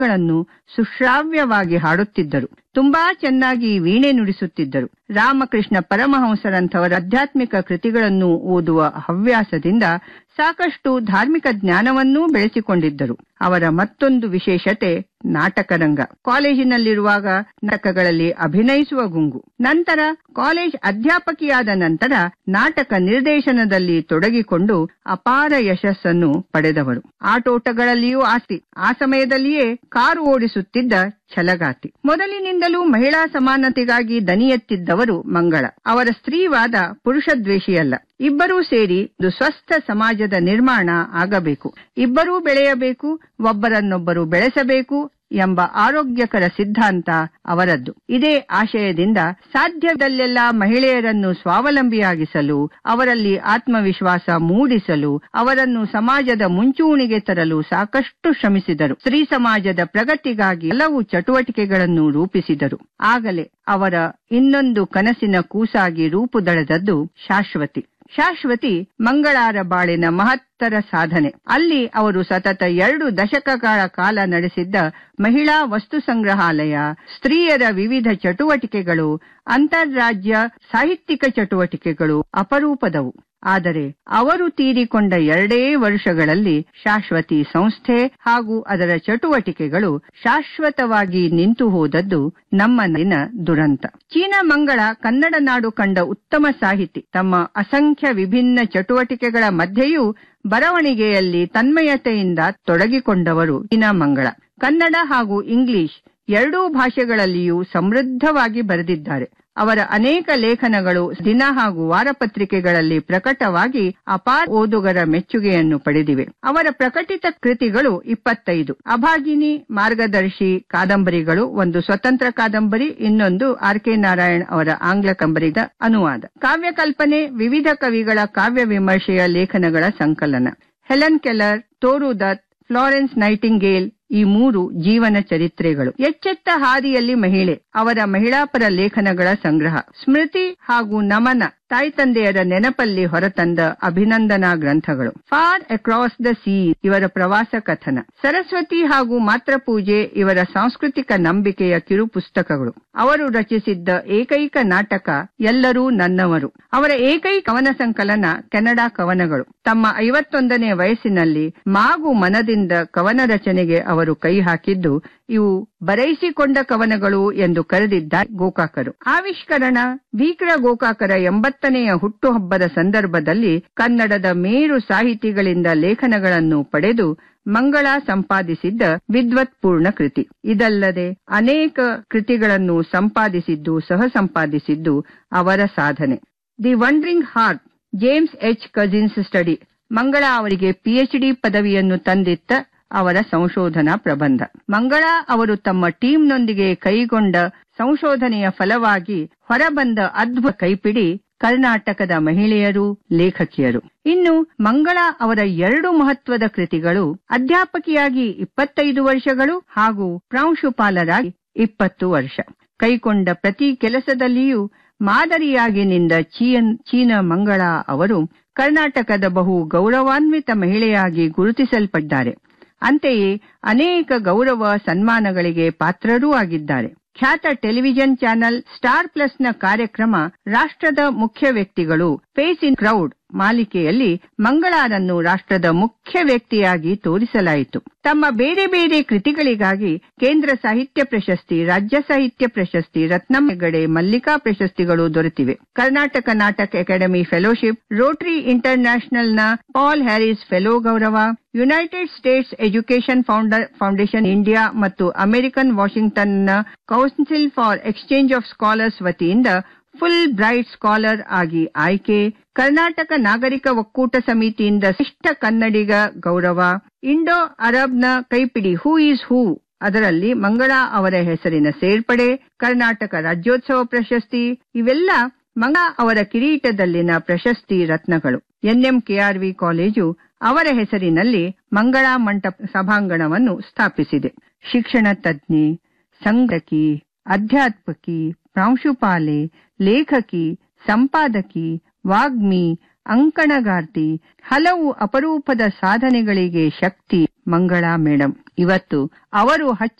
ಗಳನ್ನು ಸುಶ್ರಾವ್ಯವಾಗಿ ಹಾಡುತ್ತಿದ್ದರು ತುಂಬಾ ಚೆನ್ನಾಗಿ ವೀಣೆ ನುಡಿಸುತ್ತಿದ್ದರು ರಾಮಕೃಷ್ಣ ಪರಮಹಂಸರಂಥವರ ಆಧ್ಯಾತ್ಮಿಕ ಕೃತಿಗಳನ್ನು ಓದುವ ಹವ್ಯಾಸದಿಂದ ಸಾಕಷ್ಟು ಧಾರ್ಮಿಕ ಜ್ಞಾನವನ್ನೂ ಬೆಳೆಸಿಕೊಂಡಿದ್ದರು ಅವರ ಮತ್ತೊಂದು ವಿಶೇಷತೆ ನಾಟಕರಂಗ ಕಾಲೇಜಿನಲ್ಲಿರುವಾಗ ನಾಟಕಗಳಲ್ಲಿ ಅಭಿನಯಿಸುವ ಗುಂಗು ನಂತರ ಕಾಲೇಜ್ ಅಧ್ಯಾಪಕಿಯಾದ ನಂತರ ನಾಟಕ ನಿರ್ದೇಶನದಲ್ಲಿ ತೊಡಗಿಕೊಂಡು ಅಪಾರ ಯಶಸ್ಸನ್ನು ಪಡೆದವರು ಆಟೋಟಗಳಲ್ಲಿಯೂ ಆಸ್ತಿ ಆ ಸಮಯದಲ್ಲಿಯೇ ಕಾರು ಓಡಿಸುತ್ತಿದ್ದ ಛಲಗಾತಿ ಮೊದಲಿನಿಂದಲೂ ಮಹಿಳಾ ಸಮಾನತೆಗಾಗಿ ದನಿ ಎತ್ತಿದ್ದವರು ಮಂಗಳ ಅವರ ಸ್ತ್ರೀವಾದ ಪುರುಷದ್ವೇಷಿಯಲ್ಲ ಇಬ್ಬರೂ ಸೇರಿ ಒಂದು ಸ್ವಸ್ಥ ಸಮಾಜದ ನಿರ್ಮಾಣ ಆಗಬೇಕು ಇಬ್ಬರೂ ಬೆಳೆಯಬೇಕು ಒಬ್ಬರನ್ನೊಬ್ಬರು ಬೆಳೆಸಬೇಕು ಎಂಬ ಆರೋಗ್ಯಕರ ಸಿದ್ಧಾಂತ ಅವರದ್ದು ಇದೇ ಆಶಯದಿಂದ ಸಾಧ್ಯದಲ್ಲೆಲ್ಲ ಮಹಿಳೆಯರನ್ನು ಸ್ವಾವಲಂಬಿಯಾಗಿಸಲು ಅವರಲ್ಲಿ ಆತ್ಮವಿಶ್ವಾಸ ಮೂಡಿಸಲು ಅವರನ್ನು ಸಮಾಜದ ಮುಂಚೂಣಿಗೆ ತರಲು ಸಾಕಷ್ಟು ಶ್ರಮಿಸಿದರು ಸ್ತ್ರೀ ಸಮಾಜದ ಪ್ರಗತಿಗಾಗಿ ಹಲವು ಚಟುವಟಿಕೆಗಳನ್ನು ರೂಪಿಸಿದರು ಆಗಲೇ ಅವರ ಇನ್ನೊಂದು ಕನಸಿನ ಕೂಸಾಗಿ ರೂಪುದಳೆದದ್ದು ಶಾಶ್ವತಿ ಶಾಶ್ವತಿ ಮಂಗಳಾರ ಬಾಳಿನ ಮಹತ್ತರ ಸಾಧನೆ ಅಲ್ಲಿ ಅವರು ಸತತ ಎರಡು ದಶಕಗಳ ಕಾಲ ನಡೆಸಿದ್ದ ಮಹಿಳಾ ವಸ್ತು ಸಂಗ್ರಹಾಲಯ ಸ್ತ್ರೀಯರ ವಿವಿಧ ಚಟುವಟಿಕೆಗಳು ಅಂತಾರಾಜ್ಯ ಸಾಹಿತ್ಯಿಕ ಚಟುವಟಿಕೆಗಳು ಅಪರೂಪದವು ಆದರೆ ಅವರು ತೀರಿಕೊಂಡ ಎರಡೇ ವರ್ಷಗಳಲ್ಲಿ ಶಾಶ್ವತಿ ಸಂಸ್ಥೆ ಹಾಗೂ ಅದರ ಚಟುವಟಿಕೆಗಳು ಶಾಶ್ವತವಾಗಿ ನಿಂತು ಹೋದದ್ದು ನಮ್ಮಲ್ಲಿನ ದುರಂತ ಚೀನಾ ಮಂಗಳ ಕನ್ನಡ ನಾಡು ಕಂಡ ಉತ್ತಮ ಸಾಹಿತಿ ತಮ್ಮ ಅಸಂಖ್ಯ ವಿಭಿನ್ನ ಚಟುವಟಿಕೆಗಳ ಮಧ್ಯೆಯೂ ಬರವಣಿಗೆಯಲ್ಲಿ ತನ್ಮಯತೆಯಿಂದ ತೊಡಗಿಕೊಂಡವರು ಚೀನಾ ಮಂಗಳ ಕನ್ನಡ ಹಾಗೂ ಇಂಗ್ಲಿಷ್ ಎರಡೂ ಭಾಷೆಗಳಲ್ಲಿಯೂ ಸಮೃದ್ಧವಾಗಿ ಬರೆದಿದ್ದಾರೆ ಅವರ ಅನೇಕ ಲೇಖನಗಳು ದಿನ ಹಾಗೂ ವಾರಪತ್ರಿಕೆಗಳಲ್ಲಿ ಪ್ರಕಟವಾಗಿ ಅಪಾರ ಓದುಗರ ಮೆಚ್ಚುಗೆಯನ್ನು ಪಡೆದಿವೆ ಅವರ ಪ್ರಕಟಿತ ಕೃತಿಗಳು ಇಪ್ಪತ್ತೈದು ಅಭಾಗಿನಿ ಮಾರ್ಗದರ್ಶಿ ಕಾದಂಬರಿಗಳು ಒಂದು ಸ್ವತಂತ್ರ ಕಾದಂಬರಿ ಇನ್ನೊಂದು ಆರ್ ಕೆ ನಾರಾಯಣ್ ಅವರ ಆಂಗ್ಲ ಕಂಬರಿದ ಅನುವಾದ ಕಾವ್ಯ ಕಲ್ಪನೆ ವಿವಿಧ ಕವಿಗಳ ಕಾವ್ಯ ವಿಮರ್ಶೆಯ ಲೇಖನಗಳ ಸಂಕಲನ ಹೆಲನ್ ಕೆಲ್ಲರ್ ತೋರು ದತ್ ಫ್ಲಾರೆನ್ಸ್ ನೈಟಿಂಗೇಲ್ ಈ ಮೂರು ಜೀವನ ಚರಿತ್ರೆಗಳು ಎಚ್ಚೆತ್ತ ಹಾದಿಯಲ್ಲಿ ಮಹಿಳೆ ಅವರ ಮಹಿಳಾಪರ ಲೇಖನಗಳ ಸಂಗ್ರಹ ಸ್ಮೃತಿ ಹಾಗೂ ನಮನ ತಾಯಿ ತಂದೆಯರ ನೆನಪಲ್ಲಿ ಹೊರತಂದ ಅಭಿನಂದನಾ ಗ್ರಂಥಗಳು ಫಾರ್ ಅಕ್ರಾಸ್ ದ ಸೀ ಇವರ ಪ್ರವಾಸ ಕಥನ ಸರಸ್ವತಿ ಹಾಗೂ ಮಾತೃಪೂಜೆ ಇವರ ಸಾಂಸ್ಕೃತಿಕ ನಂಬಿಕೆಯ ಕಿರು ಪುಸ್ತಕಗಳು ಅವರು ರಚಿಸಿದ್ದ ಏಕೈಕ ನಾಟಕ ಎಲ್ಲರೂ ನನ್ನವರು ಅವರ ಏಕೈಕ ಕವನ ಸಂಕಲನ ಕೆನಡಾ ಕವನಗಳು ತಮ್ಮ ಐವತ್ತೊಂದನೇ ವಯಸ್ಸಿನಲ್ಲಿ ಮಾಗು ಮನದಿಂದ ಕವನ ರಚನೆಗೆ ಅವರು ಕೈ ಹಾಕಿದ್ದು ಇವು ಬರೆಯಿಸಿಕೊಂಡ ಕವನಗಳು ಎಂದು ಕರೆದಿದ್ದ ಗೋಕಾಕರು ಆವಿಷ್ಕರಣ ಭೀಕರ ಗೋಕಾಕರ ಎಂಬತ್ತನೆಯ ಹುಟ್ಟುಹಬ್ಬದ ಸಂದರ್ಭದಲ್ಲಿ ಕನ್ನಡದ ಮೇರು ಸಾಹಿತಿಗಳಿಂದ ಲೇಖನಗಳನ್ನು ಪಡೆದು ಮಂಗಳ ಸಂಪಾದಿಸಿದ್ದ ವಿದ್ವತ್ಪೂರ್ಣ ಕೃತಿ ಇದಲ್ಲದೆ ಅನೇಕ ಕೃತಿಗಳನ್ನು ಸಂಪಾದಿಸಿದ್ದು ಸಹ ಸಂಪಾದಿಸಿದ್ದು ಅವರ ಸಾಧನೆ the wandering heart James H Cousins study Mangala ಅವರಿಗೆ ಪಿಎಚ್ಡಿ ಪದವಿಯನ್ನು ತಂದಿತ್ತ ಅವರ ಸಂಶೋಧನಾ ಪ್ರಬಂಧ ಮಂಗಳ ಅವರು ತಮ್ಮ ಟೀಮ್ನೊಂದಿಗೆ ಕೈಗೊಂಡ ಸಂಶೋಧನೆಯ ಫಲವಾಗಿ ಹೊರಬಂದ ಅದ್ಭುತ ಕೈಪಿಡಿ ಕರ್ನಾಟಕದ ಮಹಿಳೆಯರು ಲೇಖಕಿಯರು ಇನ್ನು ಮಂಗಳ ಅವರ ಎರಡು ಮಹತ್ವದ ಕೃತಿಗಳು ಅಧ್ಯಾಪಕಿಯಾಗಿ ಇಪ್ಪತ್ತೈದು ವರ್ಷಗಳು ಹಾಗೂ ಪ್ರಾಂಶುಪಾಲರಾಗಿ ಇಪ್ಪತ್ತು ವರ್ಷ ಕೈಕೊಂಡ ಪ್ರತಿ ಕೆಲಸದಲ್ಲಿಯೂ ಮಾದರಿಯಾಗಿ ನಿಂದ ಚೀನ್ ಚೀನಾ ಮಂಗಳ ಅವರು ಕರ್ನಾಟಕದ ಬಹು ಗೌರವಾನ್ವಿತ ಮಹಿಳೆಯಾಗಿ ಗುರುತಿಸಲ್ಪಟ್ಟಿದ್ದಾರೆ ಅಂತೆಯೇ ಅನೇಕ ಗೌರವ ಸನ್ಮಾನಗಳಿಗೆ ಪಾತ್ರರೂ ಆಗಿದ್ದಾರೆ ಖ್ಯಾತ ಟೆಲಿವಿಷನ್ ಚಾನೆಲ್ ಸ್ಟಾರ್ ಪ್ಲಸ್ನ ಕಾರ್ಯಕ್ರಮ ರಾಷ್ಟ್ರದ ಮುಖ್ಯ ವ್ಯಕ್ತಿಗಳು ಫೇಸ್ ಇನ್ ಕ್ರೌಡ್ ಮಾಲಿಕೆಯಲ್ಲಿ ಮಂಗಳಾರನ್ನು ರಾಷ್ಟ್ರದ ಮುಖ್ಯ ವ್ಯಕ್ತಿಯಾಗಿ ತೋರಿಸಲಾಯಿತು ತಮ್ಮ ಬೇರೆ ಬೇರೆ ಕೃತಿಗಳಿಗಾಗಿ ಕೇಂದ್ರ ಸಾಹಿತ್ಯ ಪ್ರಶಸ್ತಿ ರಾಜ್ಯ ಸಾಹಿತ್ಯ ಪ್ರಶಸ್ತಿ ರತ್ನಮ್ಮ ಹೆಗಡೆ ಮಲ್ಲಿಕಾ ಪ್ರಶಸ್ತಿಗಳು ದೊರೆತಿವೆ ಕರ್ನಾಟಕ ನಾಟಕ ಅಕಾಡೆಮಿ ಫೆಲೋಶಿಪ್ ರೋಟರಿ ಇಂಟರ್ನ್ಯಾಷನಲ್ ನ ಪಾಲ್ ಹ್ಯಾರಿಸ್ ಫೆಲೋ ಗೌರವ United States education foundation India ಮತ್ತು ಅಮೆರಿಕನ್ ವಾಷಿಂಗ್ಟನ್ ನ council for exchange of scholars ವತಿಯಿಂದ ಫುಲ್ ಬ್ರೈಟ್ ಸ್ಕಾಲರ್ ಆಗಿ ಆಯ್ಕೆ ಕರ್ನಾಟಕ ನಾಗರಿಕ ಒಕ್ಕೂಟ ಸಮಿತಿಯಿಂದ ಶಿಷ್ಟ ಕನ್ನಡಿಗ ಗೌರವ ಇಂಡೋ ಅರಬ್ನ ಕೈಪಿಡಿ ಹೂ ಈಸ್ ಹೂ ಅದರಲ್ಲಿ ಮಂಗಳಾ ಅವರ ಹೆಸರಿನ ಸೇರ್ಪಡೆ ಕರ್ನಾಟಕ ರಾಜ್ಯೋತ್ಸವ ಪ್ರಶಸ್ತಿ ಇವೆಲ್ಲ ಮಂಗಳಾ ಅವರ ಕಿರೀಟದಲ್ಲಿನ ಪ್ರಶಸ್ತಿ ರತ್ನಗಳು ಎನ್ಎಂಕೆಆರ್ವಿ ಕಾಲೇಜು ಅವರ ಹೆಸರಿನಲ್ಲಿ ಮಂಗಳಾ ಮಂಟಪ ಸಭಾಂಗಣವನ್ನು ಸ್ಥಾಪಿಸಿದೆ ಶಿಕ್ಷಣ ತಜ್ಞೆ ಸಂಘಕಿ ಅಧ್ಯಾತ್ಮಕಿ ಪ್ರಾಂಶುಪಾಲೆ ಲೇಖಕಿ ಸಂಪಾದಕಿ ವಾಗ್ಮಿ ಅಂಕಣಗಾರ್ತಿ ಹಲವು ಅಪರೂಪದ ಸಾಧನೆಗಳಿಗೆ ಶಕ್ತಿ ಮಂಗಳಾ ಮೇಡಂ ಇವತ್ತು ಅವರು ಹಚ್ಚ